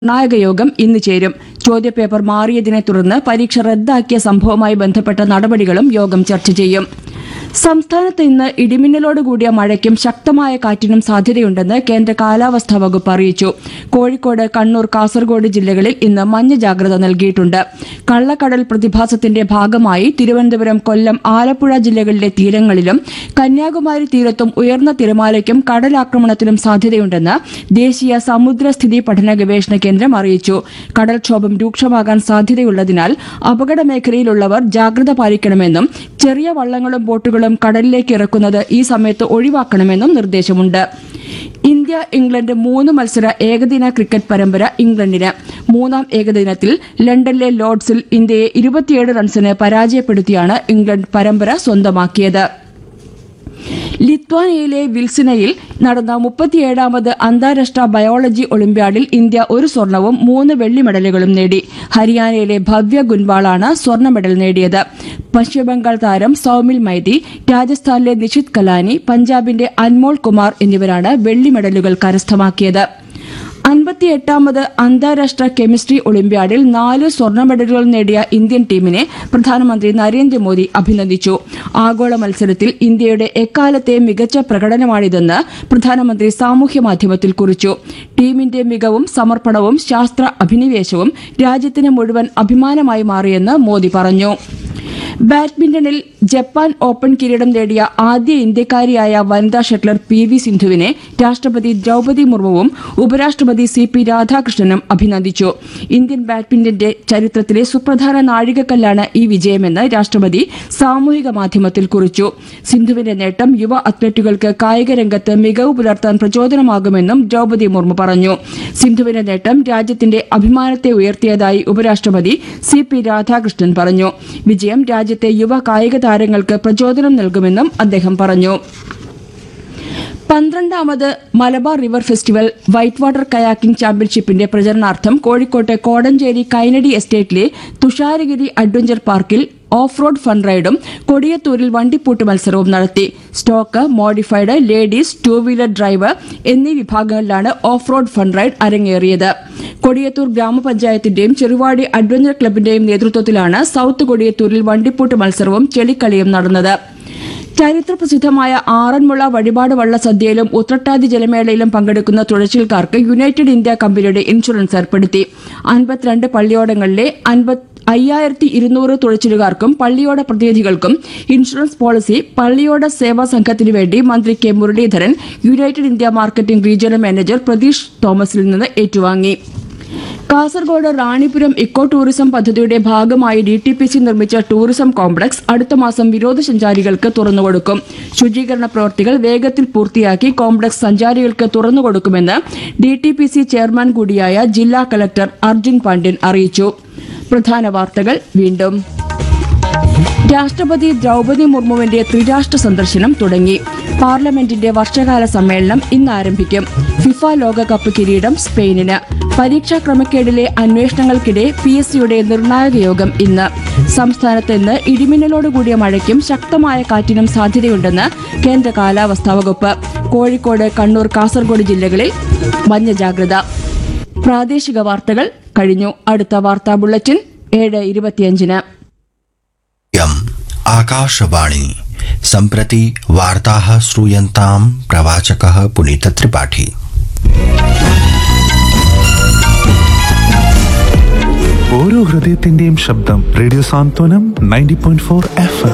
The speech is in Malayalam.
നിർണായക യോഗം ഇന്ന് ചേരും ചോദ്യപേപ്പർ മാറിയതിനെ തുടർന്ന് പരീക്ഷ റദ്ദാക്കിയ സംഭവവുമായി ബന്ധപ്പെട്ട നടപടികളും യോഗം ചർച്ച ചെയ്യും സംസ്ഥാനത്ത് ഇന്ന് ഇടിമിന്നലോടുകൂടിയ മഴയ്ക്കും ശക്തമായ കാറ്റിനും സാധ്യതയുണ്ടെന്ന് കേന്ദ്ര കാലാവസ്ഥാ വകുപ്പ് അറിയിച്ചു കോഴിക്കോട് കണ്ണൂർ കാസർഗോഡ് ജില്ലകളിൽ ഇന്ന് മഞ്ഞ ജാഗ്രത നൽകിയിട്ടുണ്ട് കള്ളക്കടൽ പ്രതിഭാസത്തിന്റെ ഭാഗമായി തിരുവനന്തപുരം കൊല്ലം ആലപ്പുഴ ജില്ലകളിലെ തീരങ്ങളിലും കന്യാകുമാരി തീരത്തും ഉയർന്ന തിരമാലയ്ക്കും കടലാക്രമണത്തിനും സാധ്യതയുണ്ടെന്ന് ദേശീയ സമുദ്രസ്ഥിതി പഠന ഗവേഷണ കേന്ദ്രം അറിയിച്ചു കടൽക്ഷോഭം രൂക്ഷമാകാൻ സാധ്യതയുള്ളതിനാൽ അപകട മേഖലയിലുള്ളവർ ജാഗ്രത പാലിക്കണമെന്നും ചെറിയ വള്ളങ്ങളും ബോട്ടുകളും കടലിലേക്ക് ഇറക്കുന്നത് ഈ സമയത്ത് ഒഴിവാക്കണമെന്നും നിർദ്ദേശമുണ്ട് ഇന്ത്യ ഇംഗ്ലണ്ട് മൂന്ന് മത്സര ഏകദിന ക്രിക്കറ്റ് പരമ്പര ഇംഗ്ലണ്ടിന് മൂന്നാം ഏകദിനത്തിൽ ലണ്ടനിലെ ലോർഡ്സിൽ ഇന്ത്യയെ ഇരുപത്തിയേഴ് റൺസിന് പരാജയപ്പെടുത്തിയാണ് ഇംഗ്ലണ്ട് പരമ്പര സ്വന്തമാക്കിയത് ലിത്വാനിയയിലെ വിൽസിനയിൽ നടന്ന മുപ്പത്തിയേഴാമത് അന്താരാഷ്ട്ര ബയോളജി ഒളിമ്പ്യാഡിൽ ഇന്ത്യ ഒരു സ്വർണവും മൂന്ന് വെള്ളി മെഡലുകളും നേടി ഹരിയാനയിലെ ഭവ്യ ഗുൻവാളാണ് സ്വർണ്ണ മെഡൽ നേടിയത് പശ്ചിമബംഗാൾ താരം സൌമിൽ മൈതി രാജസ്ഥാനിലെ നിഷിത് കലാനി പഞ്ചാബിന്റെ അൻമോൾ കുമാർ എന്നിവരാണ് വെള്ളി മെഡലുകൾ കരസ്ഥമാക്കിയത് അൻപത്തിയെട്ടാമത് അന്താരാഷ്ട്ര കെമിസ്ട്രി ഒളിമ്പ്യാഡിൽ നാല് സ്വർണ്ണ മെഡലുകൾ നേടിയ ഇന്ത്യൻ ടീമിനെ പ്രധാനമന്ത്രി നരേന്ദ്രമോദി അഭിനന്ദിച്ചു ആഗോള മത്സരത്തിൽ ഇന്ത്യയുടെ എക്കാലത്തെ മികച്ച പ്രകടനമാണിതെന്ന് പ്രധാനമന്ത്രി സാമൂഹ്യ മാധ്യമത്തിൽ കുറിച്ചു ടീമിന്റെ മികവും സമർപ്പണവും ശാസ്ത്ര അഭിനിവേശവും രാജ്യത്തിന് മുഴുവൻ അഭിമാനമായി മാറിയെന്ന് മോദി പറഞ്ഞു ബാഡ്മിന്റണിൽ ജപ്പാൻ ഓപ്പൺ കിരീടം നേടിയ ആദ്യ ഇന്ത്യക്കാരിയായ വനിതാ ഷട്ലർ പി വി സിന്ധുവിനെ രാഷ്ട്രപതി ദ്രൌപതി മുർമുവും ഉപരാഷ്ട്രപതി സി പി രാധാകൃഷ്ണനും അഭിനന്ദിച്ചു ഇന്ത്യൻ ബാഡ്മിന്റന്റെ ചരിത്രത്തിലെ സുപ്രധാന നാഴികക്കല്ലാണ് ഈ വിജയമെന്ന് രാഷ്ട്രപതി സാമൂഹിക മാധ്യമത്തിൽ കുറിച്ചു സിന്ധുവിന്റെ നേട്ടം യുവ അത്ലറ്റുകൾക്ക് കായിക രംഗത്ത് മികവ് പുലർത്താൻ പ്രചോദനമാകുമെന്നും ദ്രൌപതി മുർമു പറഞ്ഞു സിന്ധുവിന്റെ നേട്ടം രാജ്യത്തിന്റെ അഭിമാനത്തെ ഉയർത്തിയതായി ഉപരാഷ്ട്രപതി സി പി രാധാകൃഷ്ണൻ പറഞ്ഞു വിജയം രാജ്യത്തെ യുവ കായിക താരങ്ങൾക്ക് പ്രചോദനം നൽകുമെന്നും അദ്ദേഹം പറഞ്ഞു പന്ത്രണ്ടാമത് Malabar river festival white water kayaking ചാമ്പ്യൻഷിപ്പിന്റെ പ്രചരണാർത്ഥം കോഴിക്കോട്ടെ കോടഞ്ചേരി കൈനടി എസ്റ്റേറ്റിലെ തുഷാരഗിരി അഡ്വഞ്ചർ പാർക്കിൽ ഓഫ് റോഡ് ഫൺ റൈഡും കൊടിയത്തൂരിൽ വണ്ടിപ്പൂട്ട് മത്സരവും നടത്തി stock modified ladies two wheeler drive എന്നീ വിഭാഗങ്ങളിലാണ് ഓഫ് റോഡ് ഫൺ റൈഡ് അരങ്ങേറിയത് കൊടിയത്തൂർ ഗ്രാമപഞ്ചായത്തിന്റെയും ചെറുവാടി അഡ്വഞ്ചർ ക്ലബിന്റെയും നേതൃത്വത്തിലാണ് സൌത്ത് കൊടിയത്തൂരിൽ വണ്ടിപ്പൂട്ട് മത്സരവും ചെളിക്കളിയും നടന്നത് ചരിത്രപ്രസിദ്ധമായ ആറന്മുള വഴിപാട് വള്ള സദ്യയിലും ഉത്രട്ടാതി ജലമേളയിലും പങ്കെടുക്കുന്ന തുഴച്ചിൽക്കാർക്ക് യുണൈറ്റഡ് ഇന്ത്യ കമ്പനിയുടെ ഇൻഷുറൻസ് ഏർപ്പെടുത്തി അൻപത്തിരണ്ട് പള്ളിയോടങ്ങളിലെ അൻപത് അയ്യായിരത്തി ഇരുന്നൂറ് തുഴച്ചിലുകാർക്കും പള്ളിയോട പ്രതിനിധികൾക്കും ഇൻഷുറൻസ് പോളിസി പള്ളിയോട സേവാ സംഘത്തിനു വേണ്ടി മന്ത്രി K Muraleedharan United India marketing regional manager Pratheesh തോമസിൽ നിന്ന് ഏറ്റുവാങ്ങി കാസർഗോഡ് റാണിപുരം ഇക്കോ ടൂറിസം പദ്ധതിയുടെ ഭാഗമായി ഡി ടി പി സി നിർമ്മിച്ച ടൂറിസം കോംപ്ലക്സ് അടുത്ത മാസം വിനോദസഞ്ചാരികൾക്ക് തുറന്നുകൊടുക്കും ശുചീകരണ പ്രവൃത്തികൾ വേഗത്തിൽ പൂർത്തിയാക്കി കോംപ്ലക്സ് സഞ്ചാരികൾക്ക് തുറന്നുകൊടുക്കുമെന്ന് D T P C chairman കൂടിയായ ജില്ലാ കലക്ടർ അർജുൻ പാണ്ഡ്യൻ അറിയിച്ചു പ്രധാന വാർത്തകൾ വീണ്ടും രാഷ്ട്രപതി ദ്രൗപതി മുർമുവിന്റെ ത്രിരാഷ്ട്ര സന്ദർശനം തുടങ്ങി പാർലമെന്റിന്റെ വർഷകാല സമ്മേളനം ഇന്ന് ആരംഭിക്കും ഫിഫ ലോകകപ്പ് കിരീടം സ്പെയിനിന് പരീക്ഷാ ക്രമക്കേടിലെ അന്വേഷണങ്ങൾക്കിടെ പി എസ് സിയുടെ നിർണായക യോഗം ഇന്ന് സംസ്ഥാനത്ത് ഇന്ന് ഇടിമിന്നലോടുകൂടിയ മഴയ്ക്കും ശക്തമായ കാറ്റിനും സാധ്യതയുണ്ടെന്ന് കേന്ദ്ര കാലാവസ്ഥാ വകുപ്പ് കോഴിക്കോട് കണ്ണൂർ കാസർഗോഡ് ജില്ലകളിൽ മഞ്ഞ ജാഗ്രത പ്രാദേശിക വാർത്തകൾ കഴിഞ്ഞു അടുത്ത വാർത്താ ബുള്ളറ്റിൻ ഏഴ് ഇരുപത്തിയഞ്ചിന് इयम् आकाशवाणी सम्प्रति वार्ताः श्रूयन्ताम् प्रवाचकः पुनीतत्रिपाठी ഓരോ ഹൃദയത്തിന്റെയും ശബ്ദം radio Santhwanam ninety point four F